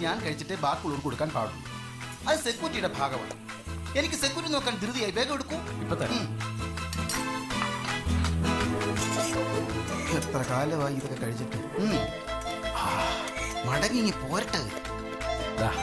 ഞാൻ കഴിച്ചിട്ട് ബാക്കിയുള്ളവർക്ക് കൊടുക്കാൻ പാടുള്ളൂ അത് സെക്യൂരിറ്റിയുടെ ഭാഗമാണ് എനിക്ക് സെക്യൂരിറ്റി നോക്കാൻ ധൃതിയായി വേഗം എടുക്കൂ ഇപ്പൊ തരാം എത്ര കാലമായി ഇതൊക്കെ കഴിച്ചിട്ട് ഉം. ആ, മടങ്ങി ഇങ്ങ് പോരട്ടെ ദാ,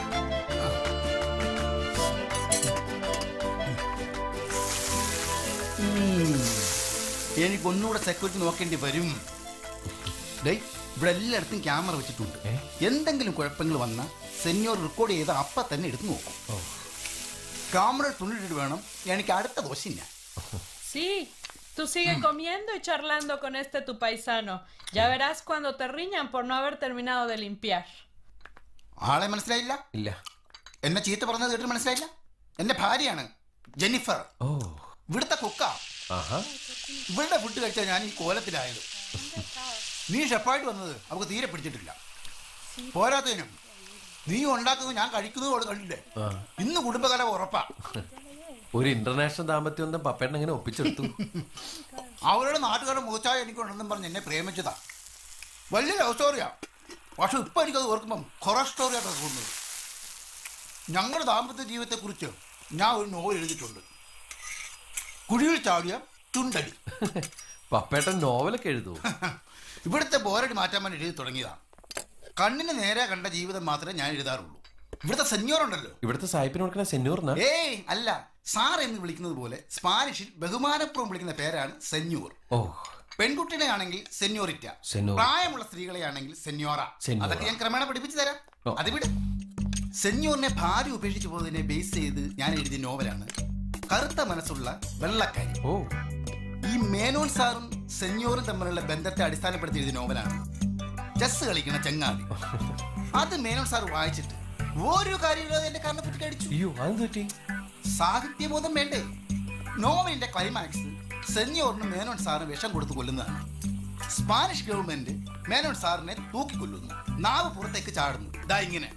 ഉം. എനിക്ക് ഒന്നുകൂടെ സെക്യൂരിറ്റി നോക്കേണ്ടി വരും ഡേ ഇവിടെ എല്ലായിടത്തും ക്യാമറ വെച്ചിട്ടുണ്ട് ഏ? എന്തെങ്കിലും കുഴപ്പങ്ങൾ വന്നാൽ സെന്യോർ റെക്കോർഡ് ചെയ്ത് അപ്പ തന്നെ എടുത്ത് നോക്കും ക്യാമറ തുണിട്ടിട്ട് വേണം എനിക്ക് അടുത്ത ദോശ ഞാൻ Sí, tú sigue comiendo y charlando con este tu paisano. Ya verás cuando te riñan por no haber terminado de limpiar. ആളെ മനസ്സിലായില്ല ഇല്ല എന്നെ ചീത്ത പറഞ്ഞത് കേട്ടിട്ട് മനസ്സിലായില്ല എന്റെ ഭാര്യയാണ് ജെന്നിഫർ ഓ ഇവിടുത്തെ കുക്കാ ആഹാ ഇവളുടെ ഫുഡ് കഴിച്ചാൽ ഞാൻ ഈ കോലത്തിലായത് നീ ഷെഫായിട്ട് വന്നത് അവൾക്ക് തീരെ പിടിച്ചിട്ടില്ല പോരാത്തതിനും നീ ഉണ്ടാക്കുന്നത് ഞാൻ കഴിക്കുന്നത് അവള് കണ്ടില്ലേ ആ. ഇന്ന് കുടുംബകലം ഉറപ്പാ ഒരു ഇന്റർനാഷണൽ ദാമ്പത്യം ഒന്നും പപ്പേട്ടൻ എങ്ങനെ ഒപ്പിച്ചെടുത്തു അവരുടെ നാട്ടുകാരുടെ മുഖച്ചായ എനിക്കുണ്ടെന്നും പറഞ്ഞ് എന്നെ പ്രേമിച്ചതാ വലിയ ലവ് സ്റ്റോറിയാ പക്ഷെ ഇപ്പൊ എനിക്കത് ഓർക്കുമ്പം ഹൊറർ സ്റ്റോറിയായിട്ടാണ് തോന്നുന്നത് ഞങ്ങളുടെ ദാമ്പത്യ ജീവിതത്തെക്കുറിച്ച് ഞാൻ ഒരു നോവൽ എഴുതിയിട്ടുണ്ട് കുഴിയിൽ ചാടിയ ചുണ്ടടി പപ്പേട്ടൻ നോവലൊക്കെ എഴുതൂ ഇവിടുത്തെ ബോറടി മാറ്റാൻ വേണ്ടി എഴുതി തുടങ്ങിയതാണ് കണ്ണിന് നേരെ കണ്ട ജീവിതം മാത്രമേ ഞാൻ എഴുതാറുള്ളൂ ഇവിടുത്തെ സെന്യോർ ഉണ്ടല്ലോ ഇവിടുത്തെ സായിപ്പിന് കൊടുക്കണ സെന്നൂറിനാ ഏയ് അല്ല സാർ എന്ന് വിളിക്കുന്നത് പോലെ സ്പാനിഷിൽ ബഹുമാനപൂർവ്വം വിളിക്കുന്ന പേരാണ് സെന്യൂർ ഓ പെൺകുട്ടിനെ ആണെങ്കിൽ സെന്യോറിറ്റ സെന്യോർ. പ്രായമുള്ള സ്ത്രീകളെ ആണെങ്കിൽ സെന്യോറ സെന്യോറ. അതൊക്കെ ഞാൻ ക്രമേണ പഠിപ്പിച്ചു തരാം ഓ. അത് വിട് സെന്യോറിനെ ഭാര്യ ഉപേക്ഷിച്ചു പോകുന്നതിനെ ബേസ് ചെയ്ത് ഞാൻ എഴുതിയ നോവലാണ് കറുത്ത മനസ്സുള്ള വെള്ളക്കാരി ഓ ഈ മേനോൻ സാറും സെന്യോറും തമ്മിലുള്ള ബന്ധത്തെ അടിസ്ഥാനപ്പെടുത്തി എഴുതിയ നോവലാണ് ചെസ് കളിക്കണ ചങ്ങാതി അത് മേനോൻ സാർ വായിച്ചിട്ട് ഒരു കാര്യമില്ലാതെ എന്റെ കാറിനെ പറ്റി കടിച്ചു അയ്യോ അതെന്ത് പറ്റി സാഹിത്യബോധം വേണ്ടേ നോവലിന്റെ ക്ലൈമാക്സ് സെന്യോറിന് മേനോൻ സാറിന് വിഷം കൊടുത്ത് കൊല്ലുന്നതാണ് സ്പാനിഷ് ഗവൺമെന്റ് മേനോൻ സാറിനെ തൂക്കിക്കൊല്ലുന്നു നാവ് പുറത്തേക്ക് ചാടുന്നു ദാ ഇങ്ങനെ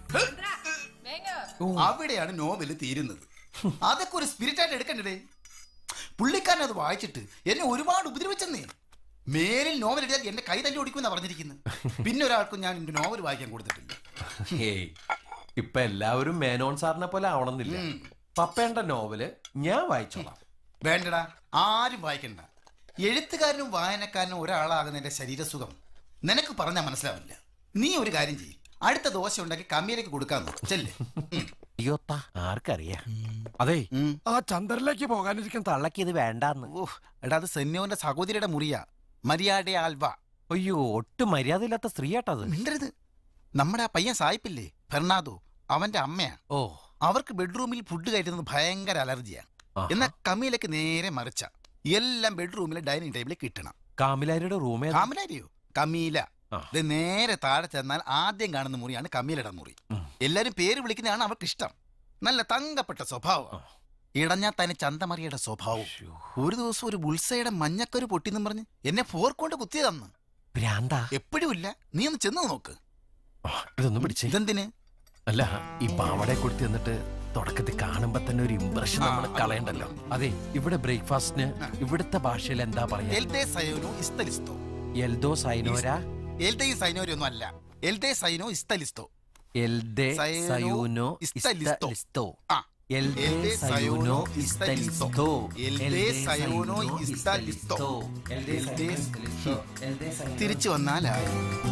അവിടെയാണ് നോവല് തീരുന്നത് അതൊക്കെ ഒരു സ്പിരിറ്റ് ആയിട്ട് എടുക്കണ്ടേ പുള്ളിക്കാരൻ അത് വായിച്ചിട്ട് എന്നെ ഒരുപാട് ഉപദ്രവിച്ചെന്നേ മേലിൽ നോവൽ എഴുതിയാൽ എന്റെ കൈ തല്ലി ഓടിക്കുമെന്നാ പറഞ്ഞിരിക്കുന്നത് പിന്നെ ഒരാൾക്കും ഞാൻ എന്റെ നോവൽ വായിക്കാൻ കൊടുത്തിട്ടില്ല ഏയ് ഇപ്പൊ എല്ലാവരും മേനോൻ സാറിനെ പോലെ ആവണമെന്നില്ല ഉം. പപ്പേന്റെ നോവല് ഞാൻ വായിച്ചോളാം വേണ്ടടാ ആരും വായിക്കണ്ട എഴുത്തുകാരനും വായനക്കാരനും ഒരാളാകുന്നതിന്റെ ശരീരസുഖം നിനക്ക് പറഞ്ഞാൽ മനസ്സിലാവില്ല നീ ഒരു കാര്യം ചെയ്യും അടുത്ത ദോശ ഉണ്ടാക്കി കമ്മിയിലേക്ക് കൊടുക്കാന്ന് ചെല്ലേ അയ്യോത്താ ആർക്കറിയാം അതെ ഉം. ആ ചന്ദ്രനിലേക്ക് പോകാനിരിക്കുന്ന തള്ളക്ക് ഇത് വേണ്ടാന്ന് ഓ എടാ അത് സെന്യോന്റെ സഹോദരിയുടെ മുറിയാ മരിയാടെ ആൽവ അയ്യോ ഒട്ടും മര്യാദയില്ലാത്ത സ്ത്രീയാട്ടത് മിണ്ടരുത് നമ്മുടെ ആ പയ്യൻ സായിപ്പില്ലേ ഫെർണാദോ അവന്റെ അമ്മയാ ഓ അവർക്ക് ബെഡ്റൂമിൽ ഫുഡ് കയറ്റുന്നത് ഭയങ്കര അലർജിയാ ആഹാ. എന്നാൽ കമ്മിയിലേക്ക് നേരെ മറിച്ച എല്ലാം ബെഡ്റൂമിലെ ഡൈനിങ് ടേബിളിൽ കിട്ടണം കാമിലാരിയുടെ റൂമേ അത്. കാമലാരിയോ കമീല ആ. ഇത് നേരെ താഴെ ചെന്നാൽ ആദ്യം കാണുന്ന മുറിയാണ് കമീലയുടെ മുറി ഉം. എല്ലാരും പേര് വിളിക്കുന്നതാണ് അവർക്ക് ഇഷ്ടം നല്ല തങ്കപ്പെട്ട സ്വഭാവം ആ. ഇടഞ്ഞാ തന്നെ ചന്തമറിയുടെ സ്വഭാവം ശ്ശോ. ഒരു ദിവസം ഒരു ബുൾസയുടെ മഞ്ഞക്കൊരു പൊട്ടിന്നും പറഞ്ഞ് എന്നെ ഫോർക്കൊണ്ട് കുത്തിയതന്ന് ഭ്രാന്താ എപ്പോഴും ഇല്ല നീ ഒന്ന് ചെന്ന് നോക്ക് ആ, ഇതൊന്നും പിടിച്ചേ ഇതെന്തിന് അല്ല ഈ പാവടെ കൊടുത്ത് എന്നിട്ട് തുടക്കത്തിൽ കാണുമ്പോ തന്നെ ഒരു ഇംപ്രഷൻ നമ്മൾ ആ, കളയണ്ടല്ലോ അതെ ഇവിടെ ബ്രേക്ക്ഫാസ്റ്റിന് ഇവിടുത്തെ ഭാഷയിൽ എന്താ പറയാ എൽദേ സയോനോ ഇസ്തലിസ്തോ എൽദോ സൈനോര എൽദയും സൈനോരും ഒന്നും അല്ല എൽദേ സൈനോ ഇസ്തലിസ്തോ എൽദേ സൈനോ സയൂനോ ഇസ്തലിസ്തോ. ഇസ്തലിസ്തോ ആ എൽദേ എൽദേ സയൂനോ സയോനോ ഇസ്തലിസ്തോ എൽദേ സയോനോ ഇസ്തലിസ്തോ. എൽദേ എൽദേ ഇസ്തലിസ്തോ. എൽദേ സയൂനോ. തിരിച്ചു വന്നാലായി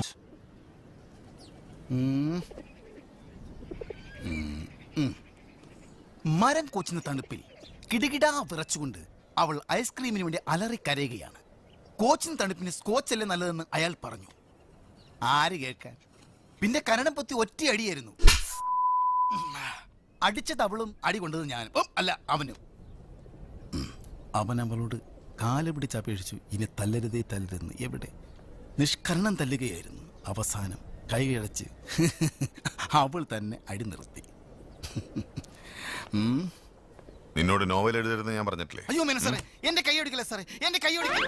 ഉം. ഉം. ഉം. മരം കൊച്ചുന്ന തണുപ്പിൽ കിടുകിടാ വിറച്ചുകൊണ്ട് അവൾ ഐസ്ക്രീമിന് വേണ്ടി അലറിക്കരയുകയാണ് കോച്ചിന് തണുപ്പിന് സ്കോച്ച് അല്ലേ നല്ലതെന്ന് അയാൾ പറഞ്ഞു ആര് കേൾക്കാൻ പിന്നെ കരണം പൊത്തി ഒറ്റയടിയായിരുന്നു അടിച്ചത് അവളും അടി കൊണ്ടത് ഞാനും ഉം, അല്ല അവനും ഉം. അവൻ അവളോട് കാല് പിടിച്ചപേക്ഷിച്ചു ഇനി തല്ലരുതേ തല്ലരുതെന്ന് എവിടെ നിഷ്കരണം തല്ലുകയായിരുന്നു അവസാനം കൈകിഴച്ച് അവൾ തന്നെ അടി നിർത്തി ഉം. നിന്നോട് നോവൽ എഴുതരുതെന്ന് ഞാൻ പറഞ്ഞിട്ടില്ലേ അയ്യോ മേന സാറേ എന്റെ കൈ ഒടിക്കല സാറേ എന്റെ കൈ ഒടിക്കല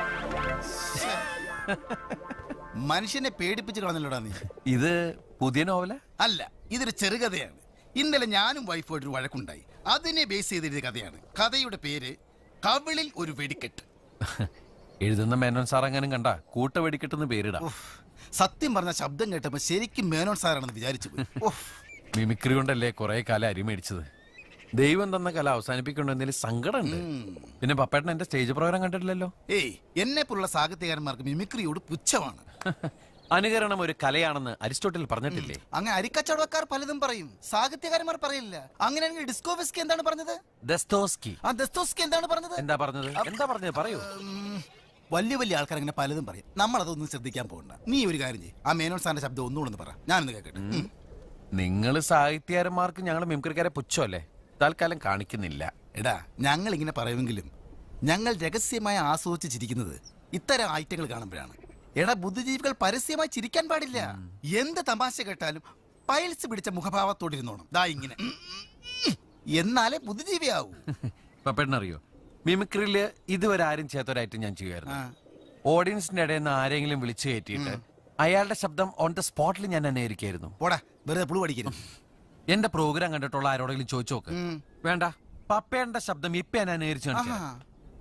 മനുഷ്യനെ പേടിപ്പിച്ച് കളഞ്ഞല്ലോടാ നീ ഇത് പുതിയ നോവല അല്ല ഇതൊരു ചെറുകഥയാണ് ഇന്നലെ ഞാനും വൈഫോയിട്ടൊരു വഴക്കുണ്ടായി അതിനെ ബേസ് ചെയ്തെഴുതിയ കഥയാണ് കഥയുടെ പേര് കവിളിൽ ഒരു വെടിക്കെട്ട് എഴുതുന്ന മേനോൻ സാർ എങ്ങാനും കണ്ട കൂട്ട വെടിക്കെട്ടെന്ന് പേരിടാം ഉഫ്. സത്യം പറഞ്ഞ ശബ്ദം കേട്ടപ്പോ ശരിക്കും മേനോൻ സാറാണെന്ന് വിചാരിച്ചു പോയി. ഉഫ്. മിമിക്രി കൊണ്ടല്ലേ കുറെ കാലം അരി മേടിച്ചത് ദൈവം തന്ന കല അവസാനിപ്പിക്കണ്ടെന്നതിൽ സങ്കടമുണ്ട് പിന്നെ പപ്പേട്ടൻ എന്റെ സ്റ്റേജ് പ്രോഗ്രാം കണ്ടിട്ടില്ലല്ലോ ഏയ് എന്നെ പോലുള്ള സാഹിത്യകാരന്മാർക്ക് മിമിക്രിയോട് പുച്ഛമാണ് അനുകരണം ഒരു കലയാണെന്ന് അരിസ്റ്റോട്ടിൽ പറഞ്ഞിട്ടില്ലേ അങ്ങനെ അരിക്കച്ചവടക്കാർ പലതും പറയും സാഹിത്യകാരന്മാർ പറയില്ല അങ്ങനെയാണെങ്കിൽ ഡിസ്കോവിസ്കി എന്താണ് പറഞ്ഞത് ദസ്തോസ്കി ആ ദസ്തോസ്കി എന്താണ് പറഞ്ഞത് എന്താ പറഞ്ഞത് എന്താ പറഞ്ഞത് പറയൂ ഉം, വലിയ വലിയ ആൾക്കാർ അങ്ങനെ പലതും പറയും നമ്മളതൊന്നും ശ്രദ്ധിക്കാൻ പോകണ്ട നീ ഒരു കാര്യം ചെയ്യും ആ മേനോൻ സാറിന്റെ ശബ്ദം ഒന്നുകൂടെ ഒന്ന് പറ ഞാനൊന്ന് കേൾക്കട്ടെ ഉം. നിങ്ങൾ സാഹിത്യകാരന്മാർക്ക് ഞങ്ങൾ മിമിക്രിക്കാരെ പുച്ഛമല്ലേ തൽക്കാലം കാണിക്കുന്നില്ല എടാ ഞങ്ങൾ ഇങ്ങനെ പറയുമെങ്കിലും ഞങ്ങൾ രഹസ്യമായി ആസ്വദിച്ച് ചിരിക്കുന്നത് ഇത്തരം ഐറ്റങ്ങൾ കാണുമ്പോഴാണ് എടാ ബുദ്ധിജീവികൾ പരസ്യമായി ചിരിക്കാൻ പാടില്ല എന്ത് തമാശ കേട്ടാലും പൈൽസ് പിടിച്ച മുഖഭാവത്തോടിരുന്നോണം ദാ ഇങ്ങനെ എന്നാലേ ബുദ്ധിജീവിയാവൂ പപ്പേട്ടൻ അറിയോ മിമിക്രിയില് ഇതുവരെ ആരും ചെയ്യാത്തൊരായിട്ട് ഞാൻ ചെയ്യുമായിരുന്നു ആ. ഓഡിയൻസിന്റെ ഇടയിൽ നിന്ന് ആരെങ്കിലും വിളിച്ചു കയറ്റിയിട്ട് അയാളുടെ ശബ്ദം ഓൺ ദ സ്പോട്ടിൽ ഞാൻ അനുകരിക്കായിരുന്നു പോടാ വെറുതെ പുളു പഠിക്കരുത് എന്റെ പ്രോഗ്രാം കണ്ടിട്ടുള്ള ആരോടെങ്കിലും ചോദിച്ചു നോക്ക് ഉം. വേണ്ട പപ്പേന്റെ ശബ്ദം ഇപ്പൊ ഞാൻ അനുകരിച്ചു കാണിച്ചു ആഹാ.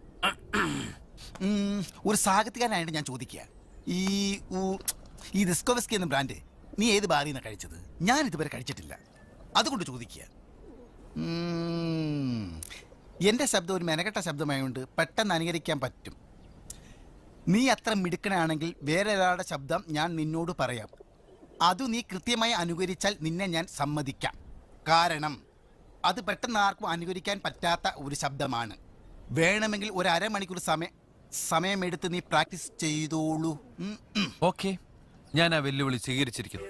ഉം, ഒരു സാഹിത്യകാരനായിട്ട് ഞാൻ ചോദിക്കുക ഈ ഊ- ഈ ദിസ്കോവസ്കി എന്ന ബ്രാൻഡ് നീ ഏത് ബാറിൽ നിന്നാണ് കഴിച്ചത് ഞാൻ ഇതുവരെ കഴിച്ചിട്ടില്ല അതുകൊണ്ട് ചോദിക്കുക ഉം, എൻ്റെ ശബ്ദം ഒരു മെനക്കെട്ട ശബ്ദമായതുകൊണ്ട് പെട്ടെന്ന് അനുകരിക്കാൻ പറ്റും നീ അത്ര മിടുക്കനാണെങ്കിൽ വേറെ ഒരാളുടെ ശബ്ദം ഞാൻ നിന്നോട് പറയാം അത് നീ കൃത്യമായി അനുകരിച്ചാൽ നിന്നെ ഞാൻ സമ്മതിക്കാം കാരണം അത് പെട്ടെന്ന് ആർക്കും അനുകരിക്കാൻ പറ്റാത്ത ഒരു ശബ്ദമാണ് വേണമെങ്കിൽ ഒരു അരമണിക്കൂർ സമയം സമയമെടുത്ത് നീ പ്രാക്ടീസ് ചെയ്തോളൂ ഉം, ഉം. ഓക്കെ ഞാൻ ആ വെല്ലുവിളി സ്വീകരിച്ചിരിക്കുന്നു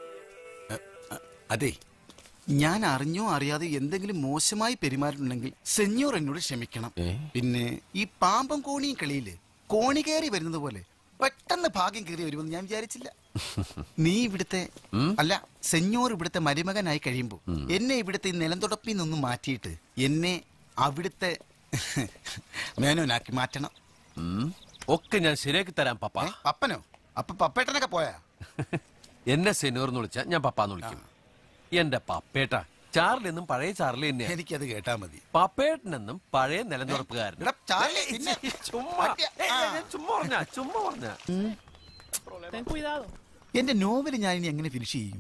അതെ ഞാൻ അറിഞ്ഞോ അറിയാതെ എന്തെങ്കിലും മോശമായി പെരുമാറിയിട്ടുണ്ടെങ്കിൽ സെഞ്ഞോർ എന്നോട് ക്ഷമിക്കണം ഏ? പിന്നെ ഈ പാമ്പം കോണിയും കളിയില് കോണി കയറി വരുന്നത് പോലെ പെട്ടെന്ന് ഭാഗ്യം കയറി വരുമെന്ന് ഞാൻ വിചാരിച്ചില്ല നീ ഇവിടുത്തെ അല്ല സെഞ്ഞോർ ഇവിടുത്തെ മരുമകനായി കഴിയുമ്പോൾ എന്നെ ഇവിടുത്തെ ഈ നിലംതുടപ്പിൽ നിന്നും മാറ്റിയിട്ട് എന്നെ അവിടുത്തെ മേനോനാക്കി മാറ്റണം ഉം. ഒക്കെ ഞാൻ ശരിയാക്കി തരാം പപ്പ ഏ? പപ്പനോ അപ്പൊ പപ്പേട്ടനൊക്കെ പോയാ എന്നെ സെനൂർ എന്ന് വിളിച്ചാൽ ഞാൻ പപ്പാന്ന് വിളിക്കും എന്റെ പപ്പേട്ട ചാർലെന്നും പഴയ ചാർലി തന്നെയാ എനിക്കത് കേട്ടാ മതി പപ്പേട്ടനെന്നും പഴയ നിലനിറപ്പുകാരൻ എടാ, ചാർലി, പിന്നെ ചുമ്മാ മറ്റേ- ഏയ്, ആ. ഞാൻ ചുമ്മാ പറഞ്ഞ ചുമ്മാ പറഞ്ഞ Ten cuidado. എന്റെ നോവൽ ഞാൻ ഇനി എങ്ങനെ ഫിനിഷ് ചെയ്യും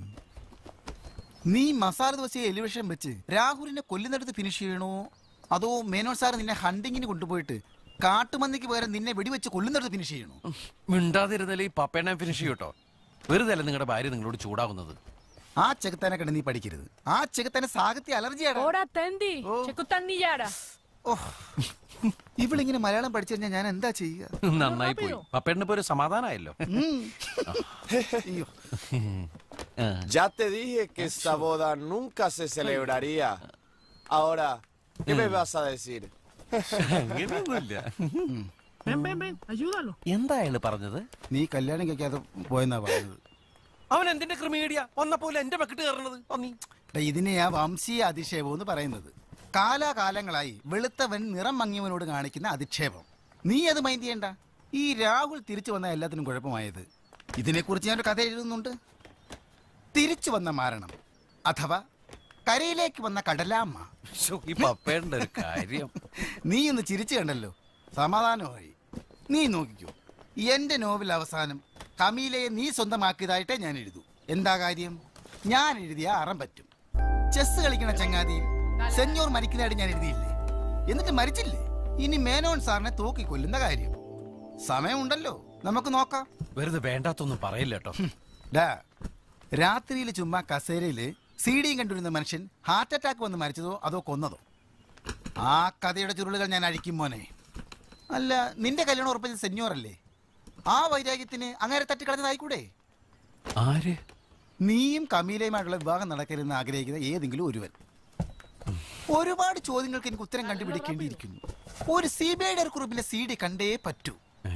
നീ മസാല ദോശയെ എലിവേഷൻ വെച്ച് രാഹുലിനെ കൊല്ലുന്നിടത്ത് ഫിനിഷ് ചെയ്യണോ അതോ മേനോൻ സാർ നിന്നെ ഹണ്ടിങ്ങിന് കൊണ്ടുപോയിട്ട് കാട്ടുമന്നിക്ക് പകരം നിന്നെ വെടിവെച്ച് കൊല്ലുന്നിടത്ത് ഫിനിഷ് ചെയ്യണോ മിണ്ടാതിരുന്നാലേ ഈ പപ്പേനെ ഫിനിഷ് ചെയ്യൂട്ടോ വെറുതെ അല്ല നിങ്ങളുടെ ഭാര്യ നിങ്ങളോട് ചൂടാവുന്നത് ആ ചെകുത്താനെ കണ്ട് നീ പഠിക്കരുത് ആ ചെകുത്താനെ സാഹിത്യ അലർജിയാണ് Ora tendi, chekutanillara. ഇവളിങ്ങനെ മലയാളം പഠിച്ചു കഴിഞ്ഞാൽ ഞാൻ എന്താ ചെയ്യുക നന്നായി പോയി പപ്പേട്ടന് ഇപ്പൊ ഒരു സമാധാനമായല്ലോ ഉം. അയ്യോ Ya te dije que esta boda nunca se celebraría. Ahora, ¿qué me vas a decir? അങ്ങനെയൊന്നുമില്ല Ven, ven, ven, ayúdalo. എന്താ അയാള് പറഞ്ഞത് നീ കല്യാണം കഴിക്കാതെ പോയെന്നാ പറഞ്ഞത് അവൻ എന്തിന്റെ ക്രിമീഡിയ വന്നപ്പോലെ എന്റെ ബക്കറ്റ് കയറണത് പന്നി ദാ ഇതിനെയാ വംശീയ അധിക്ഷേപം എന്ന് പറയുന്നത് കാലാകാലങ്ങളായി വെളുത്തവൻ നിറം മങ്ങിയവനോട് കാണിക്കുന്ന അധിക്ഷേപം നീ അത് മൈൻഡ് ചെയ്യണ്ട ഈ രാഹുൽ തിരിച്ചു വന്ന എല്ലാത്തിനും കുഴപ്പമായത് ഇതിനെക്കുറിച്ച് ഞാനൊരു കഥ എഴുതുന്നുണ്ട് തിരിച്ചു വന്ന മാരണം അഥവാ കരയിലേക്ക് വന്ന കടലാമ്മ ശ്ശോ, ഈ പപ്പേന്റെ ഒരു കാര്യം നീ ഒന്ന് ചിരിച്ചു കണ്ടല്ലോ സമാധാനമായി നീ നോക്കിക്കോ എന്റെ നോവൽ അവസാനം കമീലയെ നീ സ്വന്തമാക്കിയതായിട്ടേ ഞാൻ എഴുതൂ എന്താ കാര്യം ഞാൻ എഴുതിയ അറം പറ്റും ചെസ് കളിക്കണ ചങ്ങാതി സെഞ്ഞോർ മരിക്കുന്നതായിട്ട് ഞാൻ എഴുതിയില്ലേ എന്നിട്ട് മരിച്ചില്ലേ ഇനി മേനോൻ സാറിനെ തൂക്കി കൊല്ലുന്ന കാര്യം സമയമുണ്ടല്ലോ നമുക്ക് നോക്കാം വെറുതെ വേണ്ടാത്തൊന്നും പറയില്ല കേട്ടോ ഡാ രാത്രിയിൽ ചുമ്മാ കസേരയില് സി ഡിയും കണ്ടിരുന്ന മനുഷ്യൻ ഹാർട്ട് അറ്റാക്ക് വന്ന് മരിച്ചതോ അതോ കൊന്നതോ ആ കഥയുടെ ചുരുളുകൾ ഞാൻ അഴിക്കും മോനെ അല്ല നിന്റെ കല്യാണം ഉറപ്പിച്ചത് സെഞ്ഞോറല്ലേ ആ വൈരാഗ്യത്തിന് അങ്ങനെ തട്ടിക്കളഞ്ഞതായിക്കൂടെ ആര് നീയും കമീലയുമായിട്ടുള്ള വിവാഹം നടക്കരുതെന്ന് ആഗ്രഹിക്കുന്ന ഏതെങ്കിലും ഒരുവൻ ഒരുപാട് ചോദ്യങ്ങൾക്ക് എനിക്ക് ഉത്തരം കണ്ടുപിടിക്കേണ്ടിയിരിക്കുന്നു ഒരു സി ബി ഐ കുറിപ്പിലെ സി ഡി കണ്ടേ പറ്റൂ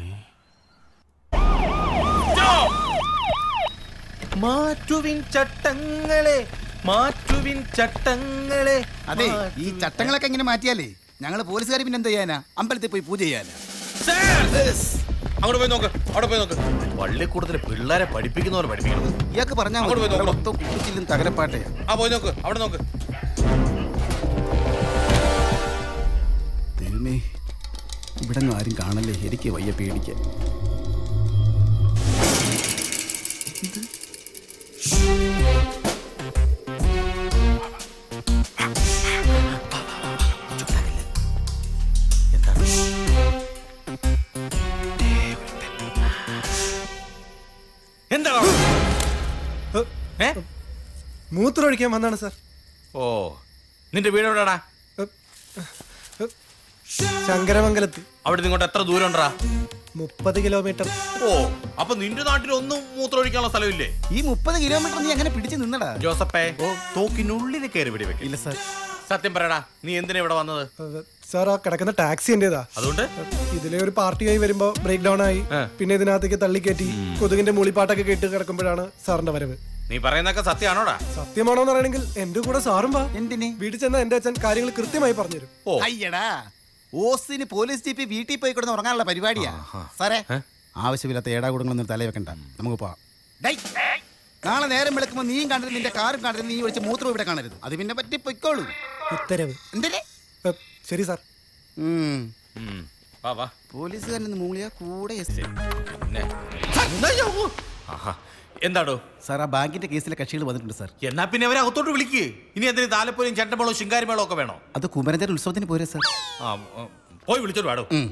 മാറ്റുവിൻ ചട്ടങ്ങളെ മാറ്റുവിൻ ചട്ടങ്ങളെ അതെ ഈ ചട്ടങ്ങളൊക്കെ എങ്ങനെ മാറ്റിയാലേ ഞങ്ങൾ പോലീസുകാർ പിന്നെ എന്ത് ചെയ്യാനാ അമ്പലത്തിൽ പോയി പൂജ ചെയ്യാനാ അങ്ങോട്ട് പോയി നോക്ക് അവിടെ പോയി നോക്ക് പള്ളിക്കൂടത്തിൽ പിള്ളേരെ പഠിപ്പിക്കുന്നവർ പഠിപ്പിക്കണം ഇയാൾക്ക് പറഞ്ഞാൽ അങ്ങോട്ട് പോയി നോക്കണം. മൊത്തം കുട്ടിച്ചില്ലും തകരപ്പാട്ടയാ ആ പോയി നോക്ക് അവിടെ നോക്ക് ദൈവമേ ഇവിടെ ആരും കാണല്ലേ എനിക്ക് വയ്യ പേടിക്കാൻ ഏ മൂത്രമൊഴിക്കാൻ വന്നാണ് സാർ ഓ നിന്റെ വീട് എവിടെടാ ശങ്കരമംഗലത്ത് അവിടെ ഇങ്ങോട്ട് എത്ര ദൂരം ഉണ്ടാ മുപ്പത് കിലോമീറ്റർ ഓ അപ്പൊ നിന്റെ നാട്ടിൽ ഒന്നും മൂത്രമൊഴിക്കാനുള്ള സ്ഥലമില്ലേ ഈ മുപ്പത് കിലോമീറ്റർ നീ എങ്ങനെ പിടിച്ചു നിന്നടാ ജോസഫേ തോക്കിനുള്ളിൽ കയറി പിടി വെക്ക്. ഇല്ല സാർ സത്യം പറയടാ നീ എന്തിനാ ഇവിടെ വന്നത് സാർ ആ കിടക്കുന്ന ടാക്സി എന്റേതാ അതുകൊണ്ട് ഇതിലെ ഒരു പാർട്ടിയായി വരുമ്പോ ബ്രേക്ക് ഡൗൺ ആയി പിന്നെ ഇതിനകത്തേക്ക് തള്ളിക്കയറ്റി കൊതുകിന്റെ മൂളിപ്പാട്ടൊക്കെ കേട്ട് കിടക്കുമ്പോഴാണ് സാറിന്റെ വരവ് നീ പറയുന്നൊക്കെ സത്യമാണോടാ സത്യമാണോന്ന് പറയണെങ്കിൽ എന്റെ കൂടെ സാറും വാ എന്തിന് വീട്ടിൽ ചെന്ന എന്റെ അച്ഛൻ കാര്യങ്ങൾ കൃത്യമായി പറഞ്ഞുതരും ഓ അയ്യടാ ഓസിന് പോലീസ് ജീപ്പ് വീട്ടിൽ പോയി കിടന്ന് ഉറങ്ങാനുള്ള പരിപാടിയാ സാറേ ആവശ്യമില്ലാത്ത ഏടാകൂടങ്ങളൊന്നും തല വെക്കണ്ട നമുക്ക് പോവാം ഡേയ്, നാളെ നേരം വിളക്കുമ്പോൾ നീയും കാണരുത് നിന്റെ കാറും കാണരുത് നീ ഒഴിച്ച് മൂത്രം ഇവിടെ കാണരുത് അത് പിന്നെ പറ്റി പൊയ്ക്കോളൂ ഉത്തരവ് എന്തേ ഏ, ശരി സാർ ഉം. വാ വാ പോലീസുകാരൻ മൂളിയ കൂടെ എസ്. പിന്നെ ആഹാ. എന്താടോ സാർ ആ ബാങ്കിന്റെ കേസിലെ കക്ഷികൾ വന്നിട്ടുണ്ട് സാർ എന്നാ പിന്നെ അവരെ അകത്തോട്ട് വിളിക്ക് ഇനി എന്തിനു താലപ്പൊലിയും ചെണ്ടമേളവും ശിങ്കാരിമേളവും ഒക്കെ വേണോ അത് കുമരന്റെ ഉത്സവത്തിന് പോരെ സാർ ആ ആ, പോയി വിളിച്ചോട്ട് വാടോ ഉം.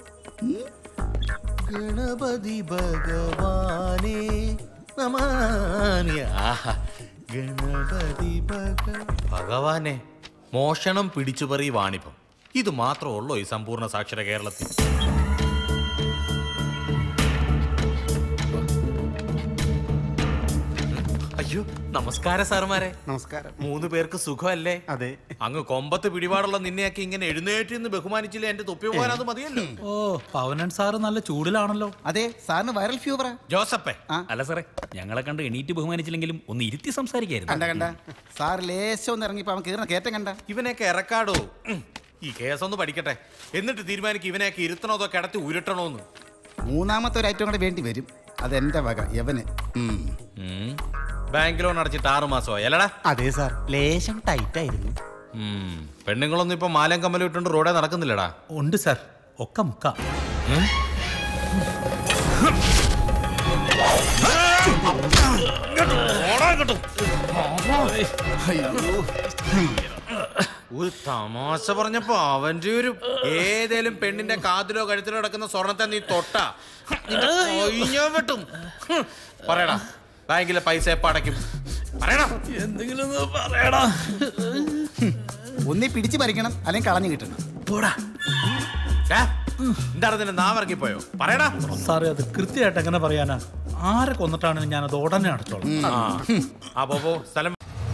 ഗണപതി ഭഗവാനേ നമാനി ആഹാ. ഗണപതി ഭഗ- ഭഗവാനെ മോഷണം പിടിച്ചുപറി വാണിഭം ഇത് മാത്രമുള്ളോ ഈ സമ്പൂർണ്ണ സാക്ഷര കേരളത്തിൽ അയ്യോ നമസ്കാരം സാറുമാരെ നമസ്കാരം മൂന്ന് പേർക്ക് സുഖമല്ലേ അതെ അങ്ങ് കൊമ്പത്ത് പിടിപാടുള്ള നിന്നെയൊക്കെ ഇങ്ങനെ എഴുന്നേറ്റ് നിന്ന് ബഹുമാനിച്ചില്ല എന്റെ തൊപ്പി പോകാൻ അത് മതിയല്ലോ ഓ പവനൻ സാറ് നല്ല ചൂടിലാണല്ലോ അതെ സാറിന് വൈറൽ ഫ്യൂവറാ ജോസഫേ അല്ല സാറേ ഞങ്ങളെ കണ്ട് എണീറ്റ് ബഹുമാനിച്ചില്ലെങ്കിലും ഒന്ന് ഇരുത്തി സംസാരിക്കായിരുന്നു കണ്ട കണ്ട സാർ ലേശം ഒന്ന് ഇറങ്ങിപ്പോ അവൻ കീറുന്ന കയറ്റം കണ്ട ഇവനെയൊക്കെ ഇറക്കാടോ ഉം. ഈ കേസൊന്ന് പഠിക്കട്ടെ എന്നിട്ട് തീരുമാനിക്കും ഇവനെയൊക്കെ ഇരുത്തണോ അതോ കിടത്തി ഉരുട്ടണോന്ന് മൂന്നാമത്തെ ഒരു ഐറ്റം കൂടെ വേണ്ടി വരും അതെന്റെ വക യവന് ഉം. ഉം. ബാങ്ക് ലോൺ അടച്ചിട്ട് ആറു മാസമായി അല്ലടാ അതെ സാർ ലേശം ടൈറ്റ് ആയിരുന്നു ഉം. പെണ്ണുങ്ങളൊന്നും ഇപ്പൊ മാലം കമ്മലും ഇട്ടുകൊണ്ട് റോഡേ നടക്കുന്നില്ലടാ ഉണ്ട് സാർ ഒക്കെ മുക്ക ഒരു തമാശ പറഞ്ഞപ്പോ അവന്റെ ഒരു ഏതേലും പെണ്ണിന്റെ കാതിലോ കഴുത്തിലോ കിടക്കുന്ന സ്വർണത്തെ നീ തൊട്ടാ നിന്റെ കൈ ഞാൻ വെട്ടും ഹും. പറയടാ ബാങ്കിലെ പൈസ എപ്പോ അടയ്ക്കും പറയടാ എന്തെങ്കിലും ഒന്ന് പറയടാ ഒന്നി പിടിച്ചു പറിക്കണം അല്ലെങ്കിൽ കളഞ്ഞു കിട്ടണം പോടാ ഛേ, എന്താണ് നിന്റെ നാവിറങ്ങിപ്പോയോ പറയടാ സാറേ അത് കൃത്യമായിട്ട് എങ്ങനെ പറയാനാ ആരെ കൊന്നിട്ടാണെങ്കിലും ഞാനത് ഉടനെ അടച്ചോളാം ആ ആ പോ പോ സ്ഥലം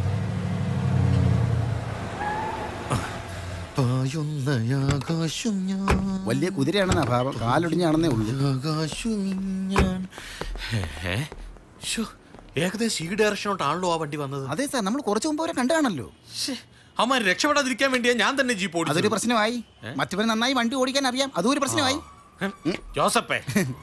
വലിയ കുതിരയാണെന്നാ ഭാവം കാലൊടിഞ്ഞാണെന്നേ ഉള്ളൂ ഏ? ശ്ശോ, ഏകദേശം ഈ ഡയറക്ഷനോട്ടാണല്ലോ ആ വണ്ടി വന്നത് അതെ സാർ നമ്മൾ കുറച്ചു മുമ്പ് അവരെ കണ്ടാണല്ലോ അമ്മ രക്ഷപ്പെടാതിരിക്കാൻ വേണ്ടിയാ ഞാൻ തന്നെ ജീപ്പ് അതൊരു ഓടിച്ചത് പ്രശ്നമായി മറ്റവന് നന്നായി വണ്ടി ഓടിക്കാൻ അറിയാം അതും ഒരു പ്രശ്നമായി ഉം. ജോസപ്പേ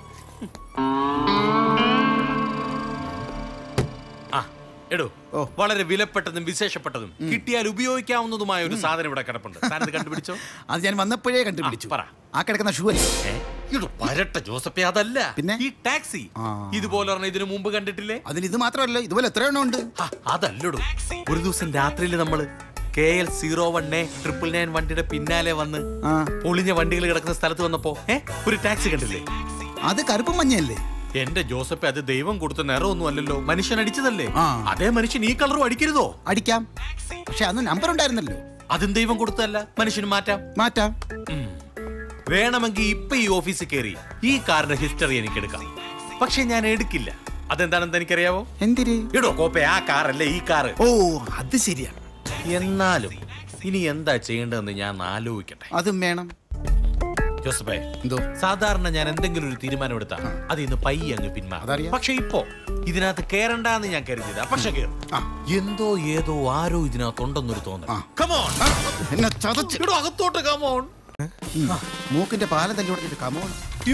ആ എടോ ഓ. വളരെ വിലപ്പെട്ടതും വിശേഷപ്പെട്ടതും കിട്ടിയാൽ ഉപയോഗിക്കാവുന്നതുമായ ഒരു സാധനം ഇവിടെ കിടപ്പുണ്ട് താനത് കണ്ടുപിടിച്ചോ അത് ഞാൻ വന്നപ്പോഴേ കണ്ടുപിടിച്ചു ആ, പറ. ആ കിടക്കുന്ന ഷൂ അല്ലേ ഏ? ഇടോ പരട്ട ജോസപ്പേ അതല്ല പിന്നെ? ഈ ടാക്സി ആ. ഇതുപോലെ ഒരെണ്ണം ഇതിനു മുമ്പ് കണ്ടിട്ടില്ലേ അതിന് ഇത് മാത്രമല്ല ഇതുപോലെ എത്ര എണ്ണം ഉണ്ട് ആ, അതല്ലടോ ഒരു ദിവസം രാത്രിയിൽ നമ്മള് K L zero one A triple nine വണ്ടിയുടെ പിന്നാലെ വന്ന് ആ പൊളിഞ്ഞ വണ്ടികൾ കിടക്കുന്ന സ്ഥലത്ത് വന്നപ്പോ ഏ ഒരു ടാക്സി കണ്ടില്ലേ അത് കറുപ്പും മഞ്ഞയല്ലേ എന്റെ ജോസഫ് അത് ദൈവം കൊടുത്ത നിറമൊന്നും അല്ലല്ലോ മനുഷ്യൻ അടിച്ചതല്ലേ ആ. അതേ മനുഷ്യൻ ഈ കളറും അടിക്കരുതോ അടിക്കാം പക്ഷെ അന്ന് നമ്പർ ഉണ്ടായിരുന്നല്ലോ അതും ദൈവം കൊടുത്തതല്ല മനുഷ്യന് മാറ്റാം മാറ്റാം വേണമെങ്കിൽ ഇപ്പൊ ഈ ഓഫീസിൽ കയറി ഈ കാറിന്റെ ഹിസ്റ്ററി എനിക്ക് എടുക്കാം പക്ഷെ ഞാൻ എടുക്കില്ല അതെന്താണെന്ന് എനിക്കറിയാവോ എന്തിര് ഇടോ കോപ്പെ ആ കാറല്ലേ ഈ കാറ് ഓ അത് ശരിയാ എന്നാലും ഇനി എന്താ ചെയ്യേണ്ടതെന്ന് ഞാൻ ആലോചിക്കട്ടെ അതും വേണം ജോസഫേ എന്തോ സാധാരണ ഞാൻ എന്തെങ്കിലും ഒരു തീരുമാനം എടുത്താ അത് ഇന്ന് പയ്യെ അങ്ങ് പിന്മാറും അതറിയാം. പക്ഷെ ഇപ്പോ ഇതിനകത്ത് കേറണ്ടെന്ന് ഞാൻ കരുതിയതാ പക്ഷെ കേറും ആ. എന്തോ ഏതോ ആരോ ഇതിനകത്തുണ്ടെന്നൊരു തോന്നൽ ആ. കമോൺ എന്നെ ചതച്ച് ഇടോ അകത്തോട്ട് കമോൺ ഉം. മൂക്കിന്റെ പാലം തല്ലി കൊടുത്തിട്ട് കമോൺ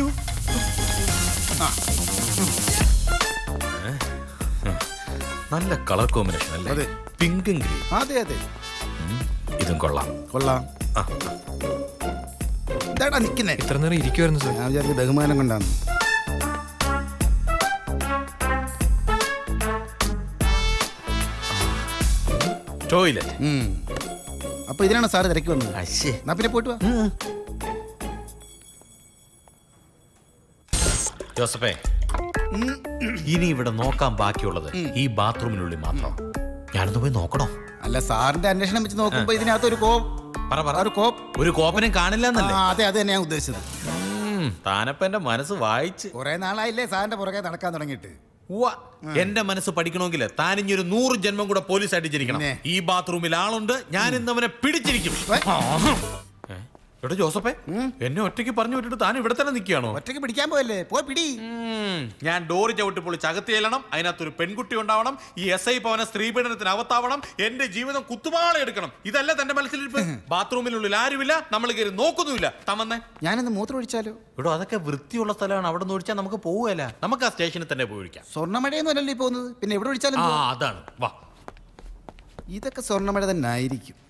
നല്ല കളർ കോമ്പിനേഷൻ അതെ. അല്ലേ പിങ്കും ഗ്രീൻ അതെ അതെ ഇതും കൊള്ളാം കൊള്ളാം എന്താടാ നിക്കുന്നേ ഇത്ര നേരം ഇരിക്കുമായിരുന്നു സാർ ഞാൻ വിചാരിച്ച ബഹുമാനം കൊണ്ടാണ് ടോയ്ലറ്റ് ഉം. അപ്പൊ ഇതിനാണ് സാറ് തിരക്കി വന്നത് എന്നാ പിന്നെ പോയിട്ട് വാ ജോസഫേ ഉം. ഇനി ഇവിടെ നോക്കാൻ ബാക്കിയുള്ളത് ഈ ബാത്റൂമിനുള്ളിൽ മാത്രം ഞാനൊന്ന് പോയി നോക്കണോ അല്ല സാറിന്റെ അന്വേഷണം വെച്ച് നോക്കുമ്പോ ഇതിനകത്ത് ഒരു കോപ്പ് പറ പറ ഒരു കോപ്പ് ഒരു കോപ്പനും കാണില്ല എന്നല്ലേ ആ, അതെ അത് തന്നെ ഞാൻ ഉദ്ദേശിച്ചത് താനപ്പ എന്റെ മനസ്സ് വായിച്ച് കുറെ നാളായില്ലേ സാറിന്റെ പുറകെ നടക്കാൻ തുടങ്ങിയിട്ട് ഉവ്വ. എന്റെ മനസ്സ് പഠിക്കണമെങ്കിൽ താൻ ഇനി ഒരു നൂറ് ജന്മം കൂടെ പോലീസ് ആയിട്ട് ജനിക്കണം പിന്നെ? ഈ ബാത്റൂമിൽ ആളുണ്ട് ഞാൻ ഇന്ന് അവനെ പിടിച്ചിരിക്കും ഏ? എടോ ജോസഫേ എന്നെ ഒറ്റയ്ക്ക് പറഞ്ഞു വിട്ടിട്ട് താൻ ഇവിടെ തന്നെ നിൽക്കുകയാണോ ഒറ്റയ്ക്ക് പിടിക്കാൻ പോയല്ലേ പോയി പിടി ഉം. ഞാൻ ഡോറ് ചവിട്ടി പൊളിച്ച് അകത്ത് ചെല്ലണം അതിനകത്തൊരു പെൺകുട്ടി ഉണ്ടാവണം ഈ എസ് ഐ പവന സ്ത്രീപീഡനത്തിന് അവത്താവണം എന്റെ ജീവിതം കുത്തുപാള എടുക്കണം ഇതല്ല തന്റെ മനസ്സിലിരിപ്പ് ബാത്റൂമിനുള്ളിൽ ആരുമില്ല നമ്മൾ കയറി നോക്കുന്നുമില്ല തമ്മന്നെ ഞാനൊന്ന് മൂത്രം ഒഴിച്ചാലോ എടോ അതൊക്കെ വൃത്തിയുള്ള സ്ഥലമാണ് അവിടെ നിന്ന് ഒഴിച്ചാൽ നമുക്ക് പോവുകയല്ല നമുക്ക് ആ സ്റ്റേഷനിൽ തന്നെ പോയി ഒഴിക്കാം സ്വർണ്ണമഴയൊന്നും അല്ലല്ലോ ഈ പോകുന്നത് പിന്നെ എവിടെ ഒഴിച്ചാലും ആ പോവും. അതാണ് വാ ഇതൊക്കെ സ്വർണ്ണമഴ തന്നെ ആയിരിക്കും